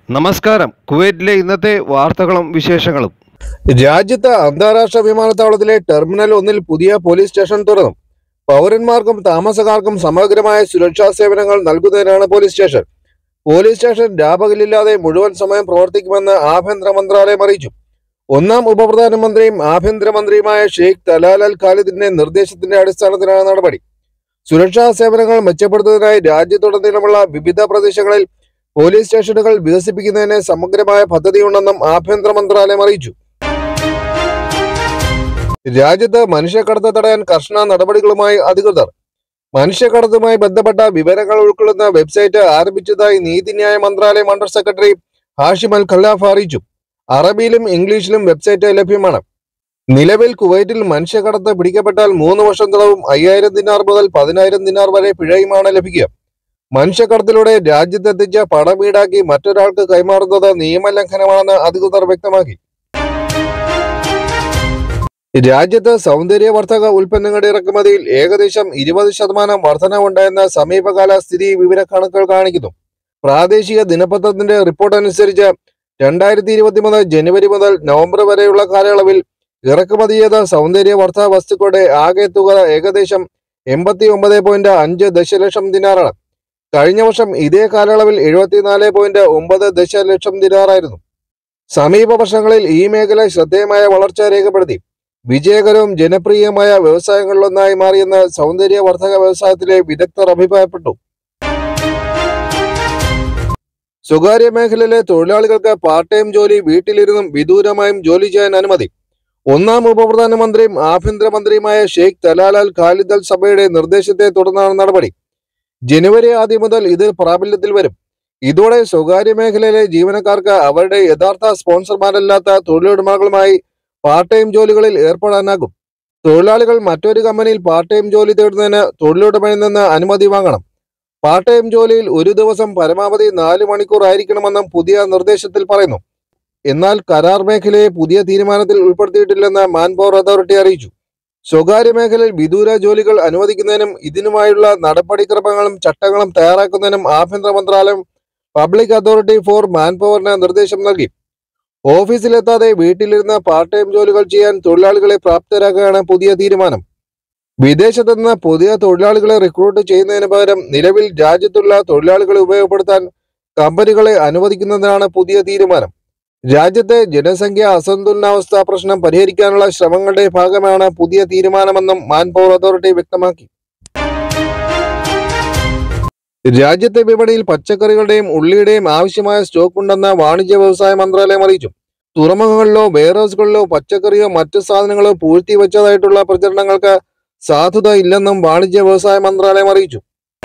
നമസ്കാരം കുവൈറ്റിലെ ഇന്നത്തെ വാർത്തകളും വിശേഷങ്ങളും രാജ്യത്ത് അന്താരാഷ്ട്ര വിമാനത്താവളത്തിലെ ടെർമിനൽ ഒന്നിൽ പുതിയ പോലീസ് സ്റ്റേഷൻ തുറന്നു പൗരന്മാർക്കും താമസക്കാർക്കും സമഗ്രമായ സുരക്ഷാ സേവനങ്ങൾ നൽകുന്നതിനാണ് പോലീസ് സ്റ്റേഷൻ പോലീസ് സ്റ്റേഷൻ രാപകലില്ലാതെ മുഴുവൻ സമയം പ്രവർത്തിക്കുമെന്ന് ആഭ്യന്തര മന്ത്രാലയം അറിയിച്ചു ഒന്നാം ഉപപ്രധാനമന്ത്രിയും ആഭ്യന്തരമന്ത്രിയുമായ ഷെയ്ഖ് തലാൽ അൽ ഖാലിദിന്റെ നിർദ്ദേശത്തിന്റെ അടിസ്ഥാനത്തിലാണ് നടപടി സുരക്ഷാ സേവനങ്ങൾ മെച്ചപ്പെടുത്തുന്നതിനായി രാജ്യത്തുടനീളമുള്ള വിവിധ പ്രദേശങ്ങളിൽ പോലീസ് സ്റ്റേഷനുകൾ വികസിപ്പിക്കുന്നതിന് സമഗ്രമായ പദ്ധതിയുണ്ടെന്നും ആഭ്യന്തര മന്ത്രാലയം അറിയിച്ചു രാജ്യത്ത് മനുഷ്യക്കടത്ത് തടയാൻ കർശന നടപടികളുമായി അധികൃതർ മനുഷ്യക്കടത്തുമായി ബന്ധപ്പെട്ട വിവരങ്ങൾ ഉൾക്കൊള്ളുന്ന വെബ്സൈറ്റ് ആരംഭിച്ചതായി നീതിന്യായ മന്ത്രാലയം under secretary Hashim Al Khalaf അറിയിച്ചു അറബിയിലും ഇംഗ്ലീഷിലും വെബ്സൈറ്റ് ലഭ്യമാണ് നിലവിൽ കുവൈറ്റിൽ മനുഷ്യക്കടത്ത് പിടിക്കപ്പെട്ടാൽ മൂന്ന് വർഷം തടവും അയ്യായിരം ദിനാർ മുതൽ പതിനായിരം ദിനാർ വരെ പിഴയുമാണ് ലഭിക്കുക മനുഷ്യക്കടത്തിലൂടെ രാജ്യത്തെത്തിച്ച പണം ഈടാക്കി മറ്റൊരാൾക്ക് കൈമാറുന്നത് നിയമലംഘനമാണെന്ന് അധികൃതർ വ്യക്തമാക്കി രാജ്യത്ത് സൗന്ദര്യവർദ്ധക ഉൽപ്പന്നങ്ങളുടെ ഇറക്കുമതിയിൽ ഏകദേശം ഇരുപത് ശതമാനം വർധനവുണ്ടായെന്ന സമീപകാല സ്ഥിതി വിവരക്കണക്കുകൾ കാണിക്കുന്നു പ്രാദേശിക ദിനപത്രത്തിന്റെ റിപ്പോർട്ട് അനുസരിച്ച് രണ്ടായിരത്തി ഇരുപത്തിമൂന്ന് ജനുവരി മുതൽ നവംബർ വരെയുള്ള കാലയളവിൽ ഇറക്കുമതി ചെയ്ത സൗന്ദര്യവർദ്ധക വസ്തുക്കളുടെ ആകെ തുക ഏകദേശം എൺപത്തി ഒമ്പത് പോയിന്റ് അഞ്ച് ദശലക്ഷം ദിനാറാണ് കഴിഞ്ഞ വർഷം ഇതേ കാലയളവിൽ എഴുപത്തിനാല് പോയിന്റ് ഒമ്പത് ദശലക്ഷം ദിനാറായിരുന്നു സമീപ വർഷങ്ങളിൽ ഈ മേഖല ശ്രദ്ധേയമായ വളർച്ച രേഖപ്പെടുത്തി വിജയകരവും ജനപ്രിയമായ വ്യവസായങ്ങളിലൊന്നായി മാറിയെന്ന് സൗന്ദര്യവർദ്ധക വ്യവസായത്തിലെ വിദഗ്ധർ അഭിപ്രായപ്പെട്ടു സ്വകാര്യ മേഖലയിലെ തൊഴിലാളികൾക്ക് പാർട്ട് ടൈം ജോലി വീട്ടിലിരുന്നും വിദൂരമായും ജോലി ചെയ്യാൻ അനുമതി ഒന്നാം ഉപപ്രധാനമന്ത്രിയും ആഭ്യന്തരമന്ത്രിയുമായ Sheikh Talal Al Khalid Al സഭയുടെ നിർദ്ദേശത്തെ തുടർന്നാണ് നടപടി ജനുവരി ആദ്യം മുതൽ ഇത് പ്രാബല്യത്തിൽ വരും ഇതോടെ സ്വകാര്യ മേഖലയിലെ ജീവനക്കാർക്ക് അവരുടെ യഥാർത്ഥ സ്പോൺസർമാരല്ലാത്ത തൊഴിലുടമകളുമായി പാർട്ട് ടൈം ജോലികളിൽ ഏർപ്പെടാനാകും തൊഴിലാളികൾ മറ്റൊരു കമ്പനിയിൽ പാർട്ട് ടൈം ജോലി തേടുന്നതിന് തൊഴിലുടമയിൽ നിന്ന് അനുമതി വാങ്ങണം പാർട്ട് ടൈം ജോലിയിൽ ഒരു ദിവസം പരമാവധി നാല് മണിക്കൂർ ആയിരിക്കണമെന്നും പുതിയ നിർദ്ദേശത്തിൽ പറയുന്നു എന്നാൽ കരാർ മേഖലയെ പുതിയ തീരുമാനത്തിൽ ഉൾപ്പെടുത്തിയിട്ടില്ലെന്ന് മാൻപവർ അതോറിറ്റി അറിയിച്ചു സ്വകാര്യ മേഖലയിൽ വിദൂര ജോലികൾ അനുവദിക്കുന്നതിനും ഇതിനുമായുള്ള നടപടിക്രമങ്ങളും ചട്ടങ്ങളും തയ്യാറാക്കുന്നതിനും ആഭ്യന്തര മന്ത്രാലയം പബ്ലിക് അതോറിറ്റി ഫോർ മാൻപവറിന് നിർദ്ദേശം നൽകി ഓഫീസിലെത്താതെ വീട്ടിലിരുന്ന് പാർട്ട് ടൈം ജോലികൾ ചെയ്യാൻ തൊഴിലാളികളെ പ്രാപ്തരാക്കുകയാണ് പുതിയ തീരുമാനം വിദേശത്ത് നിന്ന് പുതിയ തൊഴിലാളികളെ റിക്രൂട്ട് ചെയ്യുന്നതിന് പകരം നിലവിൽ രാജ്യത്തുള്ള തൊഴിലാളികളെ ഉപയോഗപ്പെടുത്താൻ കമ്പനികളെ അനുവദിക്കുന്നതിനാണ് പുതിയ തീരുമാനം രാജ്യത്തെ ജനസംഖ്യ അസന്തുലനാവസ്ഥ പ്രശ്നം പരിഹരിക്കാനുള്ള ശ്രമങ്ങളുടെ ഭാഗമാണ് പുതിയ തീരുമാനമെന്നും മാൻപവർ അതോറിറ്റി വ്യക്തമാക്കി രാജ്യത്തെ വിപണിയിൽ പച്ചക്കറികളുടെയും ഉള്ളിയുടെയും ആവശ്യമായ സ്റ്റോക്ക് ഉണ്ടെന്ന് വാണിജ്യ വ്യവസായ മന്ത്രാലയം അറിയിച്ചു തുറമുഖങ്ങളിലോ വെയർഹൗസുകളിലോ പച്ചക്കറിയോ മറ്റു സാധനങ്ങളോ പൂഴ്ത്തിവെച്ചതായിട്ടുള്ള പ്രചരണങ്ങൾക്ക് സാധുത ഇല്ലെന്നും വാണിജ്യ വ്യവസായ മന്ത്രാലയം അറിയിച്ചു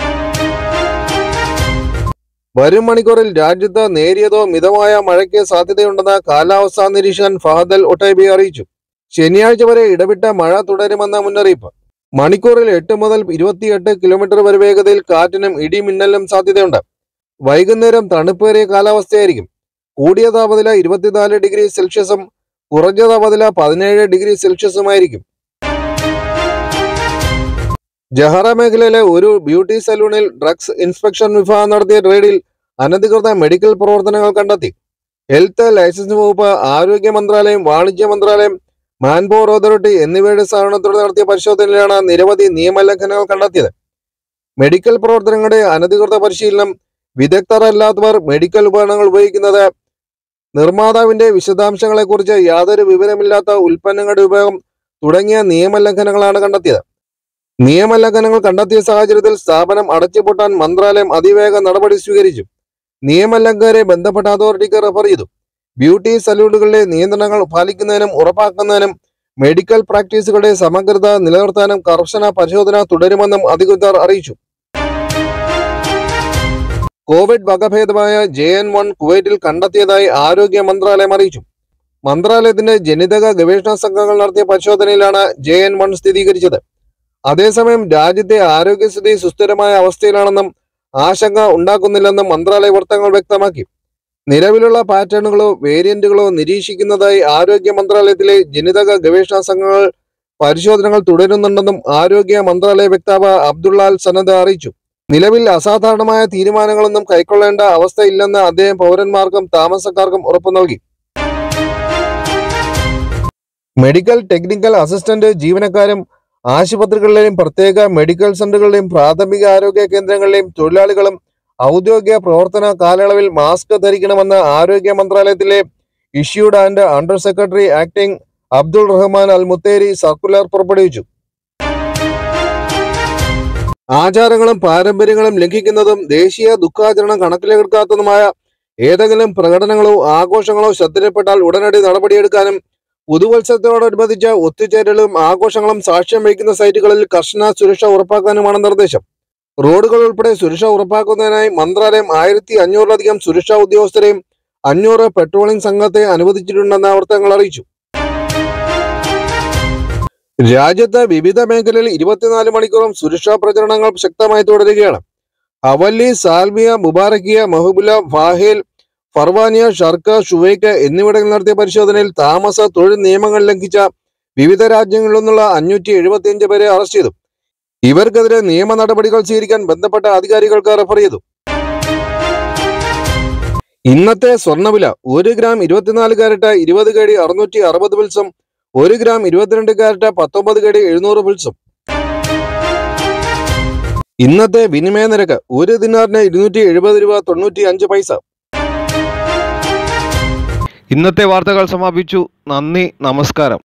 വരും മണിക്കൂറിൽ രാജ്യത്ത് നേരിയതോ മിതമായ മഴയ്ക്ക് സാധ്യതയുണ്ടെന്ന് കാലാവസ്ഥാ നിരീക്ഷകൻ ഫഹദൽ ഒട്ടൈബി അറിയിച്ചു ശനിയാഴ്ച വരെ ഇടവിട്ട മഴ തുടരുമെന്ന മുന്നറിയിപ്പ് മണിക്കൂറിൽ എട്ട് മുതൽ ഇരുപത്തിയെട്ട് കിലോമീറ്റർ വരെ വേഗതയിൽ കാറ്റിനും ഇടിമിന്നലിനും സാധ്യതയുണ്ട് വൈകുന്നേരം തണുപ്പേറിയ കാലാവസ്ഥയായിരിക്കും കൂടിയ താപനില ഇരുപത്തിനാല് ഡിഗ്രി സെൽഷ്യസും കുറഞ്ഞ താപനില പതിനേഴ് ഡിഗ്രി സെൽഷ്യസുമായിരിക്കും ജഹറ മേഖലയിലെ ഒരു ബ്യൂട്ടി സലൂണിൽ ഡ്രഗ്സ് ഇൻസ്പെക്ഷൻ വിഭാഗം നടത്തിയ റെയ്ഡിൽ അനധികൃത മെഡിക്കൽ പ്രവർത്തനങ്ങൾ കണ്ടെത്തി ഹെൽത്ത് ലൈസൻസ് വകുപ്പ് ആരോഗ്യ മന്ത്രാലയം വാണിജ്യ മന്ത്രാലയം മാൻപവർ അതോറിറ്റി എന്നിവയുടെ സഹകരണത്തോടെ നടത്തിയ പരിശോധനയിലാണ് നിരവധി നിയമലംഘനങ്ങൾ കണ്ടെത്തിയത് മെഡിക്കൽ പ്രവർത്തനങ്ങളുടെ അനധികൃത പരിശീലനം വിദഗ്ധരല്ലാത്തവർ മെഡിക്കൽ ഉപകരണങ്ങൾ ഉപയോഗിക്കുന്നത് നിർമ്മാതാവിന്റെ വിശദാംശങ്ങളെക്കുറിച്ച് യാതൊരു വിവരമില്ലാത്ത ഉൽപ്പന്നങ്ങളുടെ ഉപയോഗം തുടങ്ങിയ നിയമലംഘനങ്ങളാണ് കണ്ടെത്തിയത് നിയമലംഘനങ്ങൾ കണ്ടെത്തിയ സാഹചര്യത്തിൽ സ്ഥാപനം അടച്ചുപൂട്ടാൻ മന്ത്രാലയം അതിവേഗ നടപടി സ്വീകരിച്ചു നിയമലംഘകരെ ബന്ധപ്പെട്ട അതോറിറ്റിക്ക് റെഫർ ചെയ്തു ബ്യൂട്ടി സലൂണുകളിലെ നിയന്ത്രണങ്ങൾ പാലിക്കുന്നതിനും ഉറപ്പാക്കുന്നതിനും മെഡിക്കൽ പ്രാക്ടീസുകളുടെ സമഗ്രത നിലനിർത്താനും കർശന പരിശോധന തുടരുമെന്നും അധികൃതർ അറിയിച്ചു കോവിഡ് വകഭേദമായ ജെ എൻ വൺ കുവൈറ്റിൽ കണ്ടെത്തിയതായി ആരോഗ്യ മന്ത്രാലയം അറിയിച്ചു മന്ത്രാലയത്തിന്റെ ജനിതക ഗവേഷണ സംഘങ്ങൾ നടത്തിയ പരിശോധനയിലാണ് ജെ എൻ വൺ സ്ഥിരീകരിച്ചത് അതേസമയം രാജ്യത്തെ ആരോഗ്യസ്ഥിതി സുസ്ഥിരമായ അവസ്ഥയിലാണെന്നും ആശങ്ക ഉണ്ടാക്കുന്നില്ലെന്നും മന്ത്രാലയ വൃത്തങ്ങൾ വ്യക്തമാക്കി നിലവിലുള്ള പാറ്റേണുകളോ വേരിയന്റുകളോ നിരീക്ഷിക്കുന്നതായി ആരോഗ്യ മന്ത്രാലയത്തിലെ ജനിതക ഗവേഷണ സംഘങ്ങൾ പരിശോധനകൾ തുടരുന്നുണ്ടെന്നും ആരോഗ്യ മന്ത്രാലയ വക്താവ് അബ്ദുള്ള അൽ സനദ് അറിയിച്ചു നിലവിൽ അസാധാരണമായ തീരുമാനങ്ങളൊന്നും കൈക്കൊള്ളേണ്ട അവസ്ഥയില്ലെന്ന് അദ്ദേഹം പൗരന്മാർക്കും താമസക്കാർക്കും ഉറപ്പു നൽകി മെഡിക്കൽ ടെക്നിക്കൽ അസിസ്റ്റന്റ് ജീവനക്കാരും ആശുപത്രികളിലെയും പ്രത്യേക മെഡിക്കൽ സെന്ററുകളിലെയും പ്രാഥമിക ആരോഗ്യ കേന്ദ്രങ്ങളിലെയും തൊഴിലാളികളും ഔദ്യോഗിക പ്രവർത്തന കാലയളവിൽ മാസ്ക് ധരിക്കണമെന്ന് ആരോഗ്യ മന്ത്രാലയത്തിലെ issued and under secretary acting Abdul Rahman Al Mutairi circular പുറപ്പെടുവിച്ചു ആചാരങ്ങളും പാരമ്പര്യങ്ങളും ലംഘിക്കുന്നതും ദേശീയ ദുഃഖാചരണം കണക്കിലെടുക്കാത്തതുമായ ഏതെങ്കിലും പ്രകടനങ്ങളോ ആഘോഷങ്ങളോ ശ്രദ്ധയിൽപ്പെട്ടാൽ ഉടനടി നടപടിയെടുക്കാനും പുതുവത്സരത്തോടനുബന്ധിച്ച ഒത്തുചേരലും ആഘോഷങ്ങളും സാക്ഷ്യം വഹിക്കുന്ന സൈറ്റുകളിൽ കർശന സുരക്ഷ ഉറപ്പാക്കാനുമാണ് നിർദ്ദേശം റോഡുകൾ ഉൾപ്പെടെ സുരക്ഷ ഉറപ്പാക്കുന്നതിനായി മന്ത്രാലയം ആയിരത്തി അഞ്ഞൂറിലധികം സുരക്ഷാ ഉദ്യോഗസ്ഥരെയും അഞ്ഞൂറ് പെട്രോളിംഗ് സംഘത്തെ അനുവദിച്ചിട്ടുണ്ടെന്ന് വൃത്തങ്ങൾ അറിയിച്ചു രാജ്യത്ത് വിവിധ മേഖലയിൽ ഇരുപത്തിനാല് മണിക്കൂറും സുരക്ഷാ പ്രചരണങ്ങൾ ശക്തമായി തുടരുകയാണ് Hawalli Salmiya Mubarakiya Mahboula Fahaheel Farwaniya Sharq Shuwaikh എന്നിവിടങ്ങളിൽ നടത്തിയ പരിശോധനയിൽ താമസ തൊഴിൽ നിയമങ്ങൾ ലംഘിച്ച വിവിധ രാജ്യങ്ങളിൽ നിന്നുള്ള അഞ്ഞൂറ്റി എഴുപത്തിയഞ്ച് പേരെ അറസ്റ്റ് ചെയ്തു ഇവർക്കെതിരെ നിയമ നടപടികൾ സ്വീകരിക്കാൻ ബന്ധപ്പെട്ട അധികാരികൾക്ക് റെഫർ ചെയ്തു ഇന്നത്തെ സ്വർണ്ണവില ഒരു ഗ്രാം ഇരുപത്തിനാല് കാരറ്റ് ഇരുപത് കേടി അറുന്നൂറ്റി അറുപത് പിൽസും ഒരു ഗ്രാം ഇരുപത്തിരണ്ട് കാരറ്റ് പത്തൊമ്പത് കേടി എഴുന്നൂറ് പിൽസും ഇന്നത്തെ വിനിമയ നിരക്ക് ഒരു ദിനാറിന് ഇരുന്നൂറ്റി എഴുപത് രൂപ തൊണ്ണൂറ്റി അഞ്ച് പൈസ ഇന്നത്തെ വാർത്തകൾ സമാപിച്ചു നന്ദി നമസ്കാരം